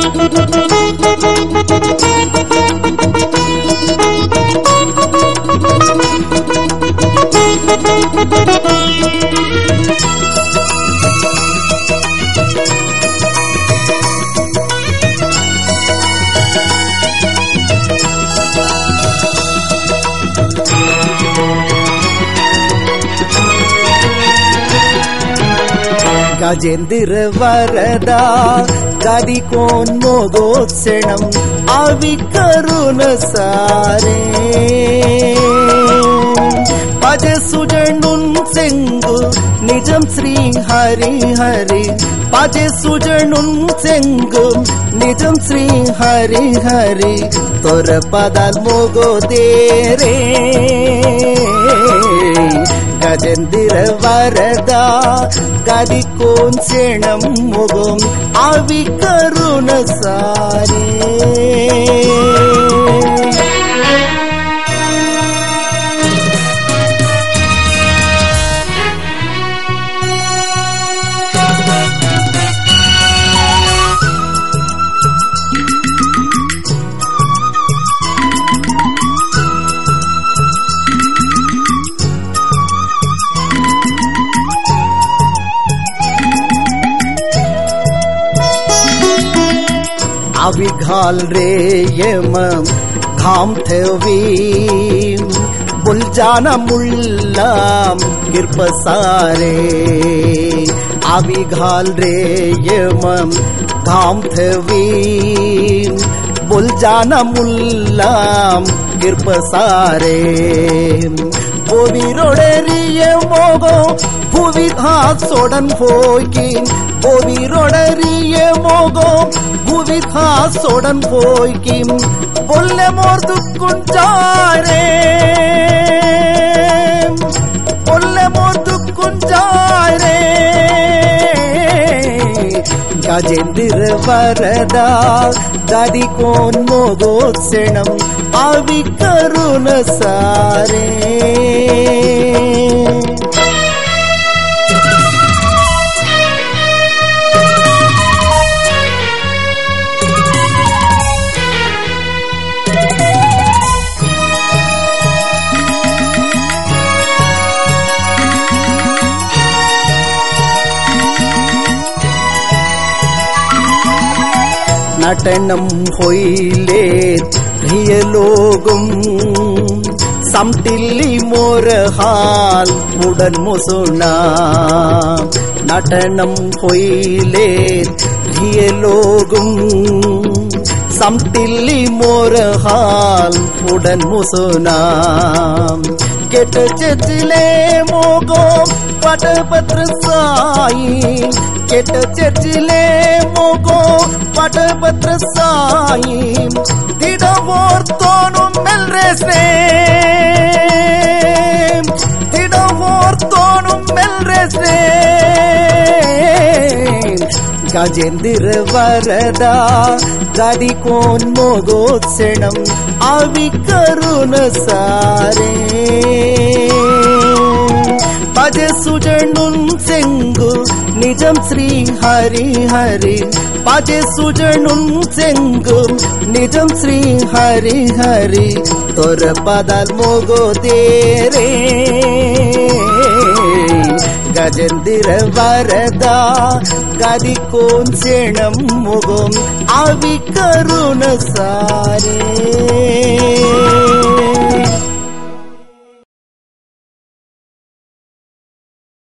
ಗಜೇಂದ್ರ ವರದ ಗದಿಕೋನ್ ಮೋಗೋತ್ಸಣಂ ಅವಿ ಕರುಣ ಸಾರೇ ಪಜ ಸುಜಣ್ಣುನ್ ಸೆಂಗು ನಿಜಂ ಶ್ರೀ ಹರಿ ಹರಿ ಪಜ ಸುಜಣ್ಣುನ್ ಸೆಂಗು ನಿಜಂ ಶ್ರೀ ಹರಿ ಹರಿ ತೊರ ಪದಲ್ ಮೋಗೋ ದೇರೇ கஜந்திர வரதா கதிக்கோன் சேணம் முகம் அவி கருணசாரே अविघाल रे यम घाम ठेवी बुलजाना मुल्लाम किरपसारे अविघाल रे यम घाम ठेवी बुलजाना मुल्लाम किरपसारे போவிரொடறிய மோகோ புவிதா சொடன் போய்கின் போவிரொடறிய மோகோ புவிதா சொடன் போய்கின் பொல்ல மோர்து குஞ்சாரே பொல்ல மோர்து குஞ்சாரே கஜேந்திர வரதா கதி கோன் மோகோத்சணம் அவி கருண சாரே நடனம் ஹொயிலே ரியலோகும் சம்டில்லி மோரஹால் உடன் முசுனா நடனம் ஹொயிலே ரியலோகும் சம்டில்லி மோரஹால் உடன் முசுனா கெட்ட செச்சிலே மோகோ படபத்ர சாயி கெட்ட செச்சிலே மோகோ படபத்ர சாயி திடவோர் தோணும் மெல்ரேஸ்ரே திடவோர் தோணும் மெல்ரேஸ்ரே கஜேந்திர வரதா கதி கோன் மோகோத்சணம் அவி கருண சாரே பஜ சுஜனுன் செங்கு நிஜம் ஸ்ரீ ஹரி ஹரி பஜ சுஜனுன் செங்கு நிஜம் ஸ்ரீ ஹரி ஹரி தொர பதல் மோகோ தேரே கஜந்திர வரதா கதி கோன் சேணம் முகம் அவி கருண சாரே